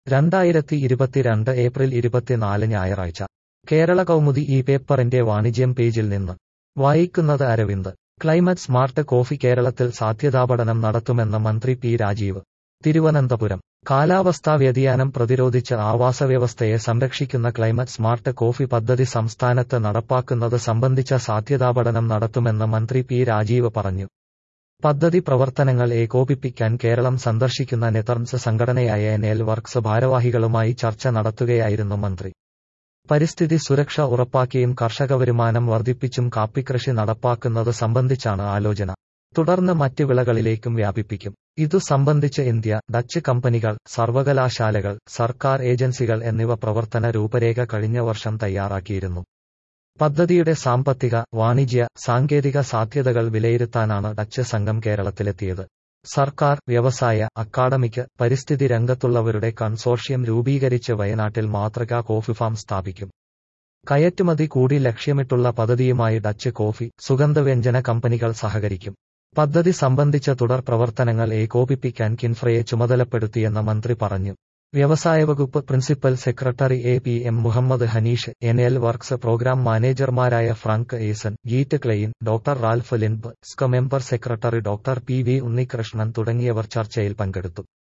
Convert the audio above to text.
രണ്ടായിരത്തി ഇരുപത്തിരണ്ട് ഏപ്രിൽ ഇരുപത്തിനാല് ഞായറാഴ്ച കേരള കൗമുദി ഈ പേപ്പറിന്റെ വാണിജ്യം പേജിൽ നിന്ന് വായിക്കുന്നത് അരവിന്ദ് ക്ലൈമറ്റ് സ്മാർട്ട് കോഫി കേരളത്തിൽ സാധ്യതാപഠനം നടത്തുമെന്ന് മന്ത്രി പി രാജീവ് തിരുവനന്തപുരം കാലാവസ്ഥാ വ്യതിയാനം പ്രതിരോധിച്ച് ആവാസവ്യവസ്ഥയെ സംരക്ഷിക്കുന്ന ക്ലൈമറ്റ് സ്മാർട്ട് കോഫി പദ്ധതി സംസ്ഥാനത്ത് നടപ്പാക്കുന്നത് സംബന്ധിച്ച സാധ്യതാപഠനം നടത്തുമെന്ന് മന്ത്രി പി രാജീവ് പറഞ്ഞു പദ്ധതി പ്രവർത്തനങ്ങൾ ഏകോപിപ്പിക്കാൻ കേരളം സന്ദർശിക്കുന്ന നെതർൻസ് സംഘടനയായ എൻഎൽ വർക്സ് ഭാരവാഹികളുമായി ചർച്ച നടത്തുകയായിരുന്നു മന്ത്രി പരിസ്ഥിതി സുരക്ഷ ഉറപ്പാക്കിയും കർഷക വരുമാനം വർദ്ധിപ്പിച്ചും കാപ്പിക്കൃഷി നടപ്പാക്കുന്നത് സംബന്ധിച്ചാണ് ആലോചന തുടർന്ന് മറ്റ് വിളകളിലേക്കും വ്യാപിപ്പിക്കും ഇതു സംബന്ധിച്ച് ഇന്ത്യ ഡച്ച് കമ്പനികൾ സർവകലാശാലകൾ സർക്കാർ ഏജൻസികൾ എന്നിവ പ്രവർത്തന രൂപരേഖ കഴിഞ്ഞ വർഷം തയ്യാറാക്കിയിരുന്നു പദ്ധതിയുടെ സാമ്പത്തിക വാണിജ്യ സാങ്കേതിക സാധ്യതകൾ വിലയിരുത്താനാണ് ഡച്ച് സംഘം കേരളത്തിലെത്തിയത് സർക്കാർ വ്യവസായ അക്കാഡമിക് പരിസ്ഥിതി രംഗത്തുള്ളവരുടെ കൺസോർഷ്യം രൂപീകരിച്ച് വയനാട്ടിൽ മാതൃകാ കോഫി ഫാം സ്ഥാപിക്കും കയറ്റുമതി കൂടി ലക്ഷ്യമിട്ടുള്ള പദ്ധതിയുമായി ഡച്ച് കോഫി സുഗന്ധവ്യഞ്ജന കമ്പനികൾ സഹകരിക്കും പദ്ധതി സംബന്ധിച്ച തുടർ പ്രവർത്തനങ്ങൾ ഏകോപിപ്പിക്കാൻ കിൻഫ്രയെ ചുമതലപ്പെടുത്തിയെന്ന് മന്ത്രി പറഞ്ഞു വ്യവസായ വകുപ്പ് principal secretary A P M Muhammad Hanish N L works programme മാനേജർമാരായ ഫ്രാങ്ക് ഏസൻ ഗീറ്റ് ക്ലെയിൻ ഡോക്ടർ റാൽഫ് ലിൻബ് സ്ക member secretary doctor P V Unnikrishnan തുടങ്ങിയവർ ചർച്ചയിൽ പങ്കെടുത്തു